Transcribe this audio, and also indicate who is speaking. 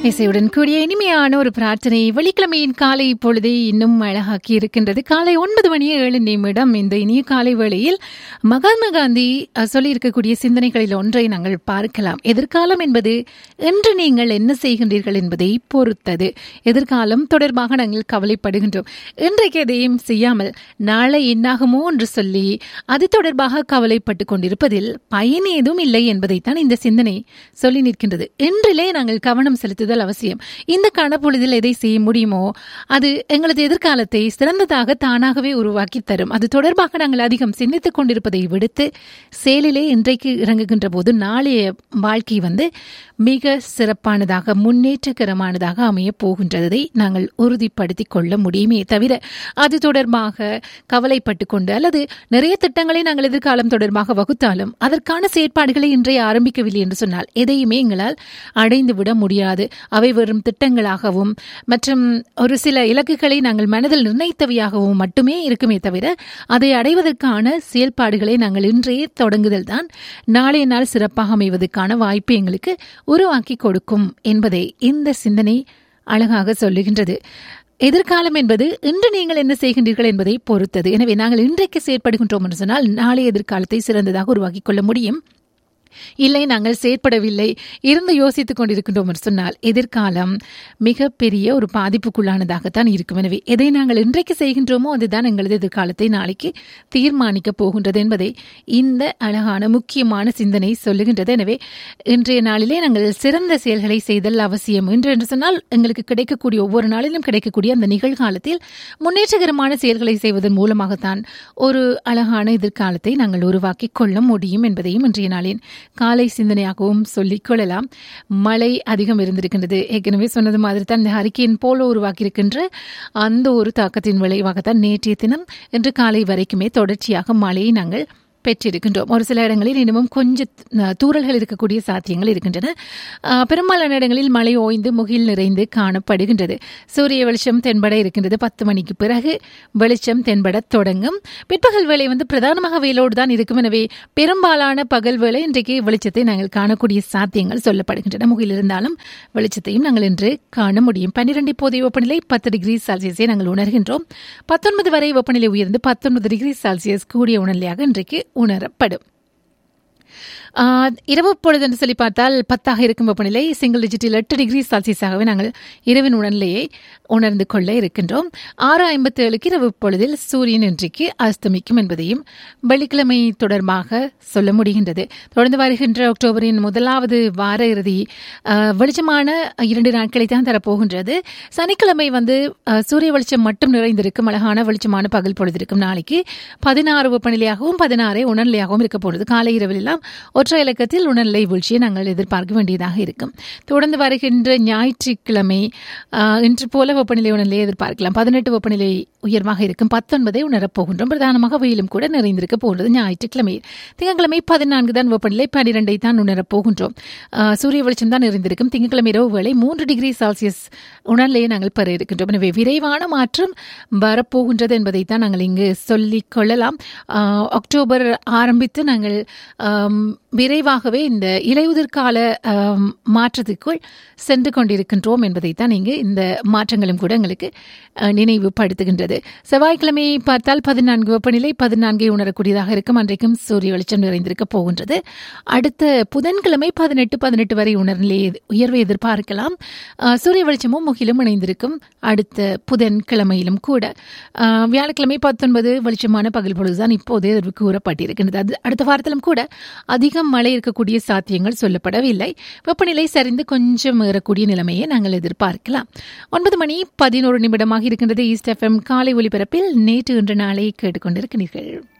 Speaker 1: இசையுடன் கூடிய இனிமையான ஒரு பிரார்த்தனை வெள்ளிக்கிழமையின் காலை பொழுதை இன்னும் அழகாக்கி இருக்கின்றது காலை ஒன்பது மணி ஏழு நிமிடம் இந்த இனிய காலை வேளையில் மகாத்மா காந்தி அஹ், சொல்லியிருக்கக்கூடிய சிந்தனைகளில் ஒன்றை நாங்கள் பார்க்கலாம் எதிர்காலம் என்பது இன்று நீங்கள் என்ன செய்கின்றீர்கள் என்பதை பொறுத்தது எதிர்காலம் தொடர்பாக நாங்கள் கவலைப்படுகின்றோம் இன்றைக்கு எதையும் செய்யாமல் நாளை என்னாகுமோ என்று சொல்லி அது தொடர்பாக கவலைப்பட்டு கொண்டிருப்பதில் பயன் ஏதும் இல்லை என்பதைத்தான் இந்த சிந்தனை சொல்லி நிற்கின்றது இன்றிலே நாங்கள் கவனம் செலுத்துதல் அவசியம் இந்த கணப்பொழுதில் எதை செய்ய முடியுமோ அது எங்களது எதிர்காலத்தை சிறந்ததாக தானாகவே உருவாக்கி தரும் அது தொடர்பாக நாங்கள் அதிகம் சிந்தித்துக் கொண்டிருப்பதை விடுத்து செயலிலே இன்றைக்கு இறங்குகின்ற போது நாளைய வாழ்க்கை வந்து மிக சிறப்பானதாக முன்னேற்றகரமானதாக அமைய போகின்றதை நாங்கள் உறுதிப்படுத்திக் கொள்ள முடியுமே தவிர அது தொடர்பாக கவலைப்பட்டு கொண்டு அல்லது நிறைய திட்டங்களை நாங்கள் எதிர்காலம் தொடர்பாக வகுத்தாலும் அதற்கான செயற்பாடுகளை இன்றைய ஆரம்பிக்கவில்லை என்று சொன்னால் எதையுமே எங்களால் அடைந்து விட முடியாது அவை வெறும் திட்டங்களாகவும் மற்றும் ஒரு சில இலக்குகளை நாங்கள் மனதில் நிர்ணயித்தவையாகவும் மட்டுமே இருக்குமே தவிர அதை அடைவதற்கான செயல்பாடுகளை நாங்கள் இன்றையே தொடங்குதல் தான் நாளைய நாள் சிறப்பாக அமைவதற்கான வாய்ப்பை எங்களுக்கு உருவாக்கி கொடுக்கும் என்பதை இந்த சிந்தனை அழகாக சொல்லுகின்றது எதிர்காலம் என்பது இன்று நீங்கள் என்ன செய்கின்றீர்கள் என்பதை பொறுத்தது எனவே நாங்கள் இன்றைக்கு செயற்படுகின்றோம் என்று சொன்னால் நாளை எதிர்காலத்தை சிறந்ததாக உருவாக்கிக் கொள்ள முடியும் இல்லை நாங்கள் செயற்படவில்லை இருந்து யோசித்துக் கொண்டிருக்கின்றோம் என்று சொன்னால் எதிர்காலம் மிகப்பெரிய ஒரு பாதிப்புக்குள்ளானதாகத்தான் இருக்கும் எனவே எதை நாங்கள் இன்றைக்கு செய்கின்றோமோ அதுதான் எங்களது எதிர்காலத்தை நாளைக்கு தீர்மானிக்கப் போகின்றது என்பதை இந்த அழகான முக்கியமான சிந்தனை சொல்லுகின்றது எனவே இன்றைய நாளிலே நாங்கள் சிறந்த செயல்களை செய்தல் அவசியம் இன்று என்று சொன்னால் எங்களுக்கு கிடைக்கக்கூடிய ஒவ்வொரு நாளிலும் கிடைக்கக்கூடிய அந்த நிகழ்காலத்தில் முன்னேற்றகரமான செயல்களை செய்வதன் மூலமாகத்தான் ஒரு அழகான எதிர்காலத்தை நாங்கள் உருவாக்கி கொள்ள முடியும் என்பதையும் இன்றைய நாளின் காலை சிந்தனையாகவும் சொல்லிக் கொள்ளலாம் மழை அதிகம் இருந்திருக்கின்றது ஏற்கனவே சொன்னது மாதிரி தான் இந்த ஹரிக்கேன் போல உருவாக்கியிருக்கின்ற அந்த ஒரு தாக்கத்தின் விளைவாகத்தான் நேற்றைய தினம் இன்று காலை வரைக்குமே தொடர்ச்சியாக மழையை நாங்கள் பெற்றிருக்கின்றோம் ஒரு சில இடங்களில் இன்னமும் கொஞ்சம் அஹ், தூறல்கள் இருக்கக்கூடிய சாத்தியங்கள் இருக்கின்றன அஹ், பெரும்பாலான இடங்களில் மழை ஓய்ந்து முகில் நிறைந்து காணப்படுகின்றது சூரிய வெளிச்சம் தென்பட இருக்கின்றது பத்து மணிக்கு பிறகு வெளிச்சம் தென்பட தொடங்கும் பிற்பகல் வேளை வந்து பிரதானமாக வெயிலோடு தான் இருக்கும் எனவே பெரும்பாலான பகல் வேளை இன்றைக்கு வெளிச்சத்தை நாங்கள் காணக்கூடிய சாத்தியங்கள் சொல்லப்படுகின்றன முகில் இருந்தாலும் வெளிச்சத்தையும் நாங்கள் இன்று காண முடியும் பன்னிரண்டு இப்போதைய வெப்பநிலை பத்து டிகிரி செல்சியஸை நாங்கள் உணர்கின்றோம் பத்தொன்பது வரை வெப்பநிலை உயர்ந்து பத்தொன்பது டிகிரி செல்சியஸ் கூடிய உணர்நிலையாக இன்றைக்கு உணரப்படும் ஆஹ், இரவு பொழுது என்று சொல்லி பார்த்தால் பத்தாக இருக்கும் வெப்பநிலை சிங்கிள் டிஜிட்டில் எட்டு டிகிரி செல்சியஸாகவே நாங்கள் இரவின் உணர்நிலையை உணர்ந்து கொள்ள இருக்கின்றோம் ஆறு ஐம்பத்தி ஏழுக்கு இரவு பொழுதில் சூரியன் இன்றைக்கு அஸ்தமிக்கும் என்பதையும் வெள்ளிக்கிழமை தொடர்பாக சொல்ல முடிகின்றது தொடர்ந்து வருகின்ற அக்டோபரின் முதலாவது வார இறுதி ஆஹ், வெளிச்சமான இரண்டு நாட்களை தான் தரப்போகின்றது சனிக்கிழமை வந்து ஆஹ், சூரிய வெளிச்சம் மட்டும் நிறைந்திருக்கும் அழகான வெளிச்சமான பகல் பொழுது இருக்கும் நாளைக்கு பதினாறு வெப்பநிலையாகவும் பதினாறு உணர்நிலையாகவும் இருக்க போகிறது காலை இரவில் எல்லாம் ஒற்றை இலக்கத்தில் உணர்நிலை வீழ்ச்சியை நாங்கள் எதிர்பார்க்க வேண்டியதாக இருக்கும் தொடர்ந்து வருகின்ற ஞாயிற்றுக்கிழமை ஆஹ், இன்று போல வெப்பநிலை உணர்நிலையை எதிர்பார்க்கலாம் பதினெட்டு வெப்பநிலை உயர்வாக இருக்கும் பத்தொன்பதை உணரப் போகின்றோம் பிரதானமாக வெயிலும் கூட நிறைந்திருக்க போகிறது ஞாயிற்றுக்கிழமை திங்கட்கிழமை பதினான்கு தான் வெப்பநிலை பன்னிரெண்டை தான் உணரப் போகின்றோம் ஆஹ், சூரிய வெளிச்சம் தான் நிறைந்திருக்கும் திங்கட்கிழமை இரவு வேளை மூன்று டிகிரி செல்சியஸ் உணர்நிலையை நாங்கள் பெற இருக்கின்றோம் எனவே விரைவான மாற்றம் வரப்போகின்றது என்பதை தான் நாங்கள் இங்கு சொல்லிக் கொள்ளலாம் ஆஹ், அக்டோபர் ஆரம்பித்து நாங்கள் ஆம், விரைவாகவே இந்த இலையுதிர்கால ஆம், மாற்றத்துக்குள் சென்று கொண்டிருக்கின்றோம் என்பதைத்தான் இங்கு இந்த மாற்றங்களும் கூட எங்களுக்கு அஹ், நினைவுபடுத்துகின்றது செவ்வாய்க்கிழமை பார்த்தால் பதினான்கு வெப்பநிலை பதினான்கை உணரக்கூடியதாக இருக்கும் அன்றைக்கும் சூரிய வெளிச்சம் நிறைந்திருக்க போகின்றது அடுத்த புதன்கிழமை பதினெட்டு பதினெட்டு வரை உணர்நிலை உயர்வை எதிர்பார்க்கலாம் அஹ், சூரிய வெளிச்சமும் முகிலும் இணைந்திருக்கும் அடுத்த புதன்கிழமையிலும் கூட அஹ், வியாழக்கிழமை பத்தொன்பது வெளிச்சமான பகல் பொழுதுதான் இப்போதே எதிர்வு கூறப்பட்டிருக்கின்றது அது அடுத்த வாரத்திலும் கூட அதிகம் மழை இருக்கக்கூடிய சாத்தியங்கள் சொல்லப்படவில்லை வெப்பநிலை சரிந்து கொஞ்சம் ஏறக்கூடிய நிலைமையை நாங்கள் எதிர்பார்க்கலாம் ஒன்பது மணி பதினோரு நிமிடமாக இருக்கின்றது ஈஸ்ட் எஃப்எம் காலை ஒலிபரப்பில் நேற்று இன்று நாளை கேட்டுக்கொண்டிருக்கிறீர்கள்